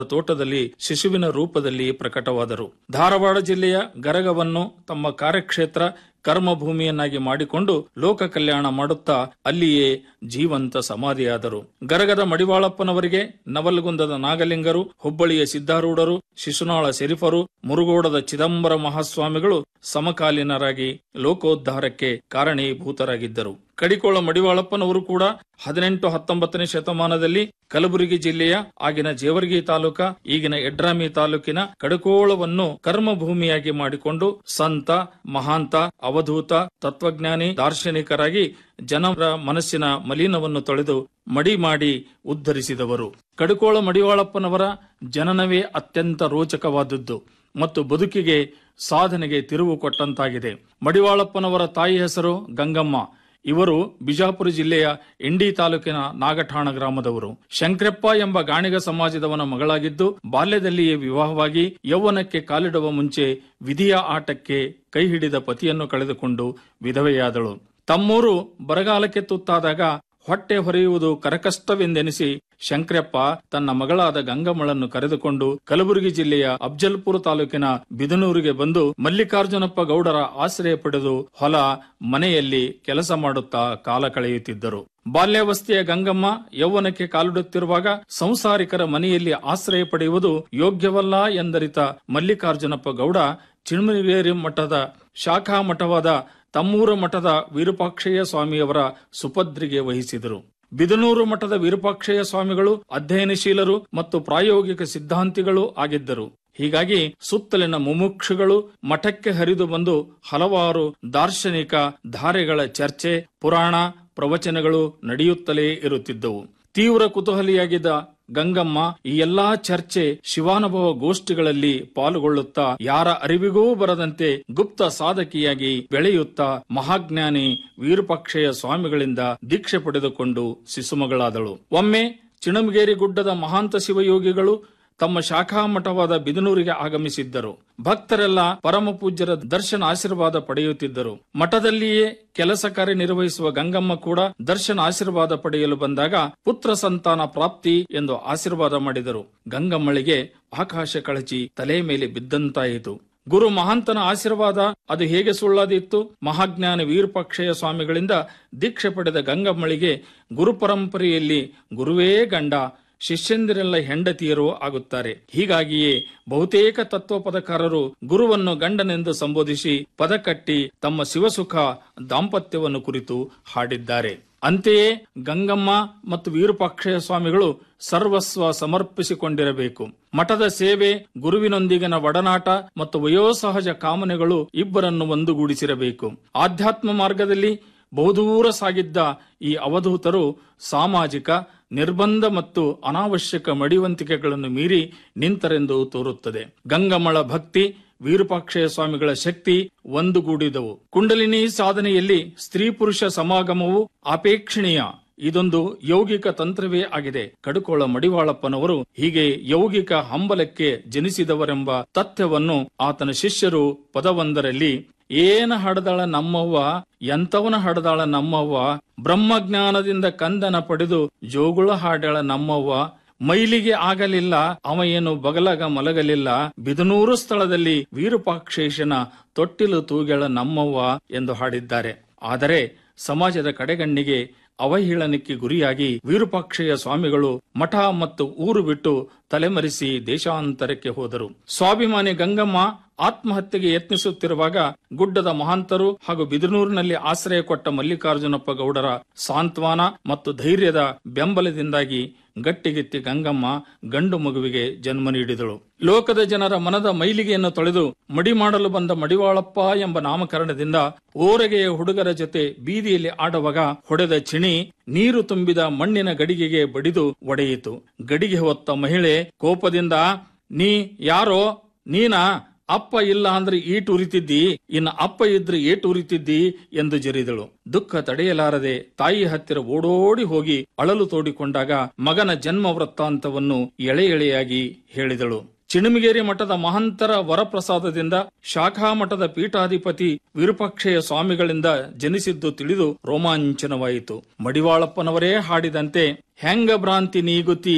ತೋಟದಲ್ಲಿ ಶಿಶುವಿನ ರೂಪದಲ್ಲಿ ಪ್ರಕಟವಾದರು ಧಾರವಾಡ ಜಿಲ್ಲೆಯ ಗರಗವನ್ನು ತಮ್ಮ ಕಾರ್ಯಕ್ಷೇತ್ರ ಕರ್ಮಭೂಮಿಯನ್ನಾಗಿ ಮಾಡಿಕೊಂಡು ಲೋಕ ಕಲ್ಯಾಣ ಮಾಡುತ್ತಾ ಅಲ್ಲಿಯೇ ಜೀವಂತ ಸಮಾಧಿಯಾದರು ಗರಗದ ಮಡಿವಾಳಪ್ಪನವರಿಗೆ ನವಲಗುಂದದ ನಾಗಲಿಂಗರು ಹುಬ್ಬಳ್ಳಿಯ ಸಿದ್ದಾರೂಢರು ಶಿಶುನಾಳ ಶರೀಫರು ಮುರುಗೋಡದ ಚಿದಂಬರ ಮಹಾಸ್ವಾಮಿಗಳು ಸಮಕಾಲೀನರಾಗಿ ಲೋಕೋದ್ಧಾರಕ್ಕೆ ಕಾರಣೀಭೂತರಾಗಿದ್ದರು ಕಡಿಕೋಳ ಮಡಿವಾಳಪ್ಪನವರು ಕೂಡ ಹದಿನೆಂಟು ಹತ್ತೊಂಬತ್ತನೇ ಶತಮಾನದಲ್ಲಿ ಕಲಬುರಗಿ ಜಿಲ್ಲೆಯ ಆಗಿನ ಜೇವರ್ಗಿ ತಾಲೂಕ ಈಗಿನ ಎಡ್ರಾಮಿ ತಾಲೂಕಿನ ಕಡಕೋಳವನ್ನು ಕರ್ಮಭೂಮಿಯಾಗಿ ಮಾಡಿಕೊಂಡು ಸಂತ ಮಹಾಂತ ಅವಧೂತ ತತ್ವಜ್ಞಾನಿ ದಾರ್ಶನಿಕರಾಗಿ ಜನರ ಮನಸ್ಸಿನ ಮಲಿನವನ್ನು ತೊಳೆದು ಮಡಿ ಮಾಡಿ ಉದ್ಧರಿಸಿದವರು ಕಡಕೋಳ ಮಡಿವಾಳಪ್ಪನವರ ಜನನವೇ ಅತ್ಯಂತ ರೋಚಕವಾದದ್ದು ಮತ್ತು ಬದುಕಿಗೆ ಸಾಧನೆಗೆ ತಿರುವು ಕೊಟ್ಟಂತಾಗಿದೆ ಮಡಿವಾಳಪ್ಪನವರ ತಾಯಿ ಹೆಸರು ಗಂಗಮ್ಮ ಇವರು ಬಿಜಾಪುರ ಜಿಲ್ಲೆಯ ಇಂಡಿ ತಾಲೂಕಿನ ನಾಗಠಾಣ ಗ್ರಾಮದವರು ಶಂಕರಪ್ಪ ಎಂಬ ಗಾಣಿಗ ಸಮಾಜದವನ ಮಗಳಾಗಿದ್ದು ಬಾಲ್ಯದಲ್ಲಿಯೇ ವಿವಾಹವಾಗಿ ಯೌವನಕ್ಕೆ ಕಾಲಿಡುವ ಮುಂಚೆ ವಿಧಿಯ ಆಟಕ್ಕೆ ಕೈ ಹಿಡಿದ ಪತಿಯನ್ನು ಕಳೆದುಕೊಂಡು ವಿಧವೆಯಾದಳು ತಮ್ಮೂರು ಬರಗಾಲಕ್ಕೆ ತುತ್ತಾದಾಗ ಹೊಟ್ಟೆ ಹೊರೆಯುವುದು ಕರಕಷ್ಟವೆಂದೆನಿಸಿ ಶಂಕರಪ್ಪ ತನ್ನ ಮಗಳಾದ ಗಂಗಮ್ಮಳನ್ನು ಕರೆದುಕೊಂಡು ಕಲಬುರಗಿ ಜಿಲ್ಲೆಯ ಅಫ್ಜಲ್ಪುರ ತಾಲೂಕಿನ ಬಿದನೂರಿಗೆ ಬಂದು ಮಲ್ಲಿಕಾರ್ಜುನಪ್ಪ ಗೌಡರ ಆಶ್ರಯ ಪಡೆದು ಹೊಲ ಮನೆಯಲ್ಲಿ ಕೆಲಸ ಮಾಡುತ್ತಾ ಕಾಲ ಕಳೆಯುತ್ತಿದ್ದರು ಬಾಲ್ಯಾವಸ್ಥೆಯ ಗಂಗಮ್ಮ ಯೌವನಕ್ಕೆ ಕಾಲಿಡುತ್ತಿರುವಾಗ ಸಂಸಾರಿಕರ ಮನೆಯಲ್ಲಿ ಆಶ್ರಯ ಪಡೆಯುವುದು ಯೋಗ್ಯವಲ್ಲ ಎಂದರಿತ ಮಲ್ಲಿಕಾರ್ಜುನಪ್ಪ ಗೌಡ ಚಿಣಮನೇರಿ ಮಠದ ಶಾಖಾ ಮಠವಾದ ತಮ್ಮೂರ ಮಠದ ವಿರೂಪಾಕ್ಷಯ್ಯ ಸ್ವಾಮಿಯವರ ಸುಪದ್ರಿಗೆ ವಹಿಸಿದರು ಬಿದನೂರು ಮಠದ ವಿರೂಪಾಕ್ಷಯ್ಯ ಸ್ವಾಮಿಗಳು ಅಧ್ಯಯನಶೀಲರು ಮತ್ತು ಪ್ರಾಯೋಗಿಕ ಸಿದ್ಧಾಂತಿಗಳು ಆಗಿದ್ದರು ಹೀಗಾಗಿ ಸುತ್ತಲಿನ ಮುಮುಕ್ಷುಗಳು ಮಠಕ್ಕೆ ಹರಿದು ಬಂದು ಹಲವಾರು ದಾರ್ಶನಿಕ ಧಾರೆಗಳ ಚರ್ಚೆ ಪುರಾಣ ಪ್ರವಚನಗಳು ನಡೆಯುತ್ತಲೇ ಇರುತ್ತಿದ್ದವು ತೀವ್ರ ಕುತೂಹಲಿಯಾಗಿದ್ದ ಗಂಗಮ್ಮ ಈ ಎಲ್ಲಾ ಚರ್ಚೆ ಶಿವಾನುಭವ ಗೋಷ್ಠಿಗಳಲ್ಲಿ ಪಾಲ್ಗೊಳ್ಳುತ್ತಾ ಯಾರ ಅರಿವಿಗೂ ಬರದಂತೆ ಗುಪ್ತ ಸಾಧಕಿಯಾಗಿ ಬೆಳೆಯುತ್ತಾ ಮಹಾಜ್ಞಾನಿ ವೀರಪಕ್ಷೆಯ ಸ್ವಾಮಿಗಳಿಂದ ದೀಕ್ಷೆ ಪಡೆದುಕೊಂಡು ಶಿಶುಮಗಳಾದಳು ಒಮ್ಮೆ ಚಿಣಮಗೇರಿ ಗುಡ್ಡದ ಮಹಾಂತ ಶಿವಯೋಗಿಗಳು ತಮ್ಮ ಶಾಖಾ ಮಠವಾದ ಬಿದನೂರಿಗೆ ಆಗಮಿಸಿದ್ದರು ಭಕ್ತರೆಲ್ಲ ಪರಮ ಪೂಜ್ಯರ ದರ್ಶನ ಆಶೀರ್ವಾದ ಪಡೆಯುತ್ತಿದ್ದರು ಮಠದಲ್ಲಿಯೇ ಕೆಲಸ ಕಾರ್ಯ ನಿರ್ವಹಿಸುವ ಗಂಗಮ್ಮ ಕೂಡ ದರ್ಶನ ಆಶೀರ್ವಾದ ಪಡೆಯಲು ಬಂದಾಗ ಪುತ್ರ ಸಂತಾನ ಪ್ರಾಪ್ತಿ ಎಂದು ಆಶೀರ್ವಾದ ಮಾಡಿದರು ಗಂಗಮ್ಮಳಿಗೆ ಆಕಾಶ ಕಳಚಿ ತಲೆ ಮೇಲೆ ಬಿದ್ದಂತಾಯಿತು ಗುರು ಮಹಾಂತನ ಆಶೀರ್ವಾದ ಅದು ಹೇಗೆ ಸುಳ್ಳಾದಿತ್ತು ಮಹಾಜ್ಞಾನ ವೀರಪಕ್ಷಯ ಸ್ವಾಮಿಗಳಿಂದ ದೀಕ್ಷೆ ಪಡೆದ ಗಂಗಮ್ಮಳಿಗೆ ಗುರು ಪರಂಪರೆಯಲ್ಲಿ ಗುರುವೇ ಗಂಡ ಶಿಷ್ಯಂದಿರೆಲ್ಲ ಹೆಂಡತಿಯರು ಆಗುತ್ತಾರೆ ಹೀಗಾಗಿಯೇ ಬಹುತೇಕ ತತ್ವ ಪದಕಾರರು ಗುರುವನ್ನು ಗಂಡನೆಂದು ಸಂಬೋಧಿಸಿ ಪದ ಕಟ್ಟಿ ತಮ್ಮ ಶಿವಸುಖ ದಾಂಪತ್ಯವನ್ನು ಕುರಿತು ಹಾಡಿದ್ದಾರೆ ಅಂತೆಯೇ ಗಂಗಮ್ಮ ಮತ್ತು ವೀರಪಾಕ್ಷಯ ಸ್ವಾಮಿಗಳು ಸರ್ವಸ್ವ ಸಮರ್ಪಿಸಿಕೊಂಡಿರಬೇಕು ಮಠದ ಸೇವೆ ಗುರುವಿನೊಂದಿಗಿನ ಒಡನಾಟ ಮತ್ತು ವಯೋಸಹಜ ಕಾಮನೆಗಳು ಇಬ್ಬರನ್ನು ಒಂದುಗೂಡಿಸಿರಬೇಕು ಆಧ್ಯಾತ್ಮ ಮಾರ್ಗದಲ್ಲಿ ಬಹುದೂರ ಸಾಗಿದ್ದ ಈ ಅವಧೂತರು ಸಾಮಾಜಿಕ ನಿರ್ಬಂಧ ಮತ್ತು ಅನಾವಶ್ಯಕ ಮಡಿವಂತಿಕೆಗಳನ್ನು ಮೀರಿ ನಿಂತರೆಂದು ತೋರುತ್ತದೆ ಗಂಗಮ್ಮಳ ಭಕ್ತಿ ವೀರಪಾಕ್ಷಯ ಸ್ವಾಮಿಗಳ ಶಕ್ತಿ ಒಂದುಗೂಡಿದವು ಕುಂಡಲಿನಿ ಸಾಧನೆಯಲ್ಲಿ ಸ್ತ್ರೀ ಪುರುಷ ಸಮಾಗಮವು ಅಪೇಕ್ಷಣೀಯ ಇದೊಂದು ಯೌಗಿಕ ತಂತ್ರವೇ ಆಗಿದೆ ಕಡುಕೋಳ ಮಡಿವಾಳಪ್ಪನವರು ಹೀಗೆ ಯೌಗಿಕ ಹಂಬಲಕ್ಕೆ ಜನಿಸಿದವರೆಂಬ ತಥ್ಯವನ್ನು ಆತನ ಶಿಷ್ಯರು ಪದವೊಂದರಲ್ಲಿ ಏನ ಹಡದಾಳ ನಮ್ಮವ್ವ ಎಂತವನ ಹಡದಾಳ ನಮ್ಮವ್ವ ಬ್ರಹ್ಮಜ್ಞಾನದಿಂದ ಕಂದನ ಪಡೆದು ಜೋಗುಳ ಹಾಡಾಳ ನಮ್ಮವ್ವ ಮೈಲಿಗೆ ಆಗಲಿಲ್ಲ ಅವ ಏನು ಬಗಲಗ ಮಲಗಲಿಲ್ಲ ಬಿದನೂರು ಸ್ಥಳದಲ್ಲಿ ವೀರಪಾಕ್ಷೇಶನ ತೊಟ್ಟಿಲು ತೂಗೆಳ ನಮ್ಮವ್ವ ಎಂದು ಹಾಡಿದ್ದಾರೆ ಆದರೆ ಸಮಾಜದ ಕಡೆಗಣ್ಣಿಗೆ ಅವಹೇಳನಕ್ಕೆ ಗುರಿಯಾಗಿ ವಿರೂಪಾಕ್ಷಯ್ಯ ಸ್ವಾಮಿಗಳು ಮಠ ಮತ್ತು ಊರು ಬಿಟ್ಟು ತಲೆಮರೆಸಿ ದೇಶಾಂತರಕ್ಕೆ ಹೋದರು ಸ್ವಾಭಿಮಾನಿ ಗಂಗಮ್ಮ ಆತ್ಮಹತ್ಯೆಗೆ ಯತ್ನಿಸುತ್ತಿರುವಾಗ ಗುಡ್ಡದ ಮಹಾಂತರು ಹಾಗೂ ಬಿದನೂರಿನಲ್ಲಿ ಆಶ್ರಯ ಕೊಟ್ಟ ಮಲ್ಲಿಕಾರ್ಜುನಪ್ಪ ಗೌಡರ ಸಾಂತ್ವನ ಮತ್ತು ಧೈರ್ಯದ ಬೆಂಬಲದಿಂದಾಗಿ ಗಟ್ಟಿಗೆತ್ತಿ ಗಂಗಮ್ಮ ಗಂಡು ಮಗುವಿಗೆ ಜನ್ಮ ನೀಡಿದಳು ಲೋಕದ ಜನರ ಮನದ ಮೈಲಿಗೆಯನ್ನು ತೊಳೆದು ಮಡಿ ಮಾಡಲು ಬಂದ ಮಡಿವಾಳಪ್ಪ ಎಂಬ ನಾಮಕರಣದಿಂದ ಓರಗೆಯ ಹುಡುಗರ ಜೊತೆ ಬೀದಿಯಲ್ಲಿ ಆಡುವಾಗ ಹೊಡೆದ ಚಿಣಿ ನೀರು ತುಂಬಿದ ಮಣ್ಣಿನ ಗಡಿಗೆಗೆ ಬಡಿದು ಒಡೆಯಿತು ಗಡಿಗೆ ಹೊತ್ತ ಮಹಿಳೆ ಕೋಪದಿಂದ ನೀ ಯಾರೋ ನೀನಾ ಅಪ್ಪ ಇಲ್ಲ ಅಂದ್ರೆ ಈಟ್ ಉರಿತಿದ್ದಿ ಇನ್ನ ಅಪ್ಪ ಇದ್ರೆ ಏಟ್ ಉರಿತಿದ್ದಿ ಎಂದು ಜರಿದಳು ದುಃಖ ತಡೆಯಲಾರದೆ ತಾಯಿ ಹತ್ತಿರ ಓಡೋಡಿ ಹೋಗಿ ಅಳಲು ತೋಡಿಕೊಂಡಾಗ ಮಗನ ಜನ್ಮ ವೃತ್ತಾಂತವನ್ನು ಎಳೆ ಎಳೆಯಾಗಿ ಹೇಳಿದಳು ಚಿಣಮಿಗೇರಿ ಮಠದ ಮಹಂತರ ವರಪ್ರಸಾದದಿಂದ ಶಾಖಾ ಮಠದ ಪೀಠಾಧಿಪತಿ ವಿರೂಪಾಕ್ಷಯ ಸ್ವಾಮಿಗಳಿಂದ ಜನಿಸಿದ್ದು ತಿಳಿದು ರೋಮಾಂಚನವಾಯಿತು ಮಡಿವಾಳಪ್ಪನವರೇ ಹಾಡಿದಂತೆ ಹೆಂಗ ಭ್ರಾಂತಿ ನೀಗುತಿ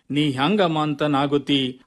ನೀ ಹ್ಯಾಂಗ ಮಾಂತನಾಗುತ್ತಿ